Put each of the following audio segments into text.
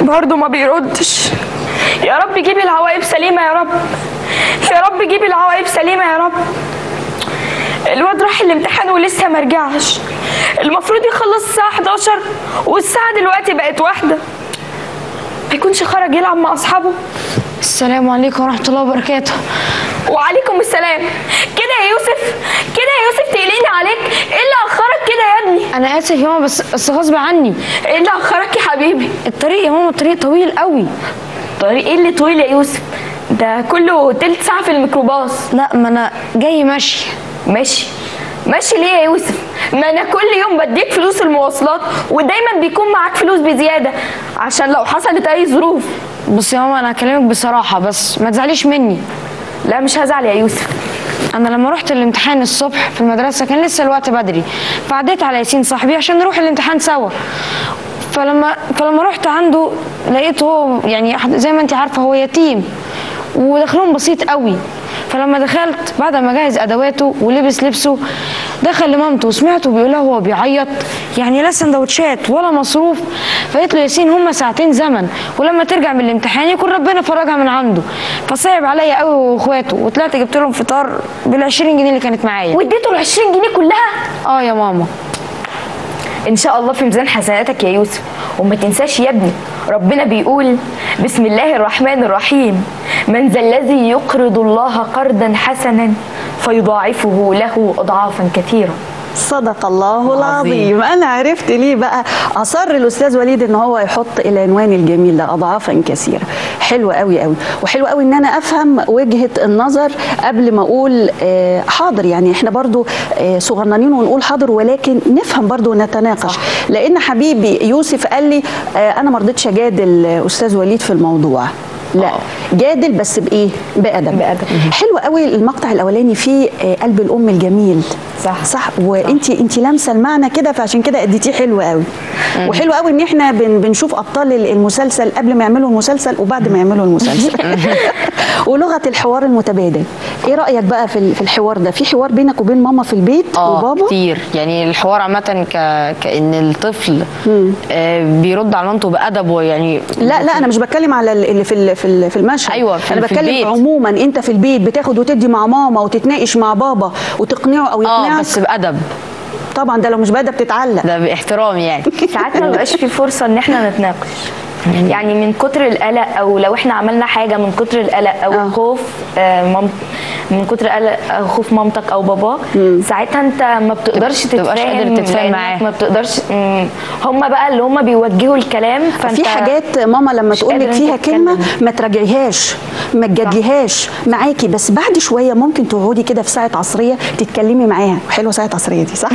برضه ما بيردش يا رب جيب العواقب سليمة يا رب يا رب جيب العواقب سليمة يا رب الواد راح الامتحان ولسه ما رجعش المفروض يخلص الساعة 11 والساعة دلوقتي بقت واحدة ما يكونش خرج يلعب مع أصحابه السلام عليكم ورحمه الله وبركاته وعليكم السلام كده يا يوسف كده يا يوسف تقلقني عليك ايه اللي اخرك كده يا ابني انا اسف يا ماما بس بس غصب عني ايه اللي اخرك يا حبيبي الطريق يا ماما الطريق طويل قوي طريق ايه اللي طويل يا يوسف ده كله تلت ساعة في الميكروباص لا ما انا جاي ماشي ماشي ماشي ليه يا يوسف ما انا كل يوم بديك فلوس المواصلات ودايما بيكون معاك فلوس بزيادة عشان لو حصلت اي ظروف بص يا ماما انا هكلمك بصراحه بس ما تزعليش مني لا مش هزعل يا يوسف انا لما رحت الامتحان الصبح في المدرسه كان لسه الوقت بدري فعديت على ياسين صاحبي عشان نروح الامتحان سوا فلما فلما رحت عنده لقيته هو يعني زي ما انت عارفه هو يتيم ودخلهم بسيط قوي فلما دخلت بعد ما جهز ادواته ولبس لبسه دخل لمامته وسمعته بيقول لها هو بيعيط يعني لا سندوتشات ولا مصروف فقالت له ياسين هما ساعتين زمن ولما ترجع من الامتحان يكون ربنا فرجها من عنده فصعب عليا قوي واخواته وطلعت جبت لهم فطار بال 20 جنيه اللي كانت معايا واديته ال 20 جنيه كلها اه يا ماما ان شاء الله في ميزان حسناتك يا يوسف وما تنساش يا ابني ربنا بيقول بسم الله الرحمن الرحيم من ذا الذي يقرض الله قرضا حسنا فيضاعفه له اضعافا كثيره صدق الله العظيم عظيم. انا عرفت ليه بقى اصر الاستاذ وليد ان هو يحط العنوان الجميل ده اضعافا كثيره حلو قوي قوي وحلو قوي ان انا افهم وجهه النظر قبل ما اقول آه، حاضر يعني احنا برضو آه، صغننين ونقول حاضر ولكن نفهم برضو ونتناقش لان حبيبي يوسف قال لي آه، انا ما رضيتش اجادل آه، استاذ وليد في الموضوع لا جادل بس بايه بادب بأدب. حلو قوي المقطع الاولاني فيه آه، قلب الام الجميل صح. صح وانت انت لامسه المعنى كده فعشان كده اديتيه حلو قوي وحلو قوي ان احنا بن بنشوف ابطال المسلسل قبل ما يعملوا المسلسل وبعد ما يعملوا المسلسل ولغه الحوار المتبادل ايه رايك بقى في ال- في الحوار ده في حوار بينك وبين ماما في البيت اه وبابا كتير يعني الحوار عامه ك... كان الطفل آه بيرد على مامته بادب ويعني لا لا انا مش بتكلم على ال- اللي في ال- في ال- في المشهد أيوة، في- انا في بتكلم البيت. عموما انت في البيت بتاخد وتدي مع ماما وتتناقش مع بابا وتقنعه او اه يقنعك بس بادب طبعا ده لو مش بادب بتتعلق ده باحترام يعني ساعات ما بيبقاش في فرصه ان احنا نتناقش يعني من كتر القلق او لو احنا عملنا حاجه من كتر القلق او آه. الخوف آه، مام من كتر قلق أو خوف مامتك او باباك ساعتها انت ما بتقدرش تبقاش تتفاهم قادر تتفاهم لأنك معاه. ما بتقدرش مم، هم بقى اللي هم بيوجهوا الكلام فانت في حاجات ماما لما مش تقول لك قادر فيها انت كلمه تتكلم. ما تراجعيهاش ما تجادليهاش معاكي بس بعد شويه ممكن تقعدي كده في ساعه عصريه تتكلمي معاها حلوه ساعه عصريه دي صح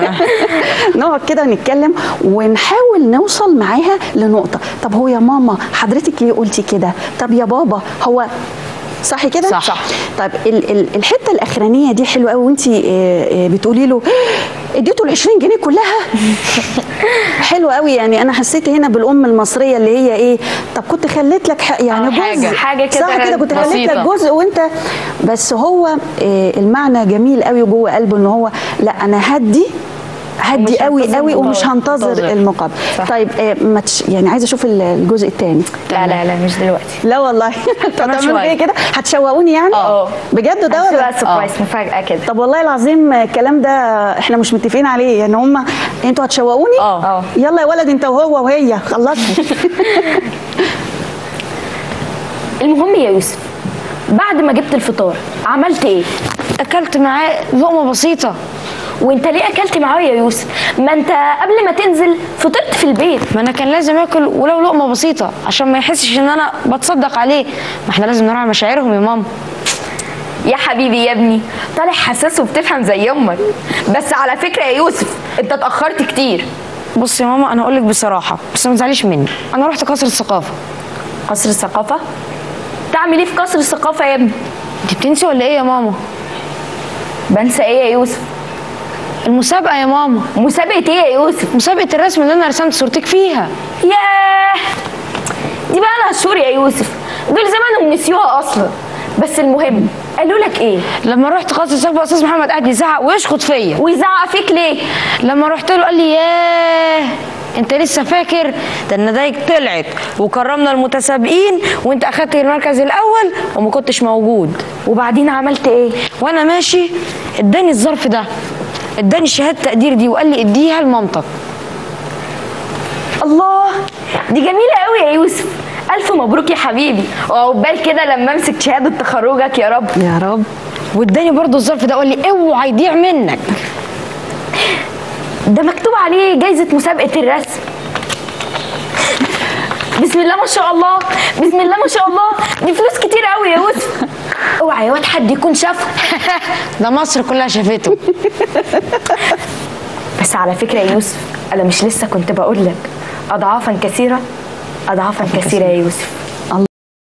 نقعد كده ونتكلم ونحاول نوصل معاها لنقطه طب هو يا ماما حضرتك ليه قلتي كده طب يا بابا هو صح كده صح. صح. طيب ال ال الحته الاخرانيه دي حلوه قوي وانت بتقولي له اديته ال 20 جنيه كلها حلو قوي يعني انا حسيت هنا بالام المصريه اللي هي ايه طب كنت خليت لك ح- يعني آه، جزء حاجة- حاجة كده صح كده كنت خليت لك بسيطة. جزء وانت بس هو آه، المعنى جميل قوي جوه قلبه ان هو لا انا هدي هدي ومش قوي هنتظر قوي ومش المقابل. هنتظر منتظر. المقابل صح. طيب آه، ما تش يعني عايزه اشوف ال- الجزء الثاني لا لا لا مش دلوقتي لا والله انتوا كمان هتعملوا شوية. ايه كده هتشوقوني يعني اه بجد ده بس ولا بقى سربرايز مفاجاه كده طب والله العظيم الكلام ده احنا مش متفقين عليه يعني هم انتوا هتشوقوني اه. اه. يلا يا ولد انت وهو وهي خلصوا المهم يا يوسف بعد ما جبت الفطار عملت ايه اكلت معاه لقمه بسيطه وانت ليه اكلت معاه يا يوسف ما انت قبل ما تنزل فطرت في البيت ما انا كان لازم اكل ولو لقمه بسيطه عشان ما يحسش ان انا بتصدق عليه ما احنا لازم نراعي مشاعرهم يا ماما يا حبيبي يا ابني طالع حساس وبتفهم زي امك بس على فكره يا يوسف انت اتاخرت كتير بص يا ماما انا اقول لك بصراحه بس ما تزعليش مني انا رحت قصر الثقافه قصر الثقافه تعمل ايه في قصر الثقافه يا ابني انت بتنسي ولا ايه يا ماما بنسى ايه يا يوسف المسابقه يا ماما مسابقه ايه يا يوسف مسابقه الرسم اللي انا رسمت صورتك فيها ياه دي بقى لها شهور يا يوسف دول زمانهم نسيوها اصلا بس المهم قالوا لك ايه لما رحت قصر الثقافه استاذ محمد قعد يزعق ويشخط فيا ويزعق فيك ليه لما رحت له قال لي ياه انت لسه فاكر ده النتائج طلعت وكرمنا المتسابقين وانت اخدت المركز الاول وما كنتش موجود وبعدين عملت ايه وانا ماشي اداني الظرف ده اداني شهاده تقدير دي وقال لي اديها لمامتك الله دي جميله قوي يا يوسف الف مبروك يا حبيبي وعقبال كده لما امسك شهاده تخرجك يا رب يا رب واداني برضو الظرف ده وقال لي اوعى يضيع منك ده مكتوب عليه جايزه مسابقه الرسم بسم الله ما شاء الله بسم الله ما شاء الله دي فلوس كتير قوي يا يوسف اوعى يا واد حد يكون شافه ده مصر كلها شافته بس على فكره يا يوسف انا مش لسه كنت بقول لك اضعافا كثيره اضعافا كثيره يا يوسف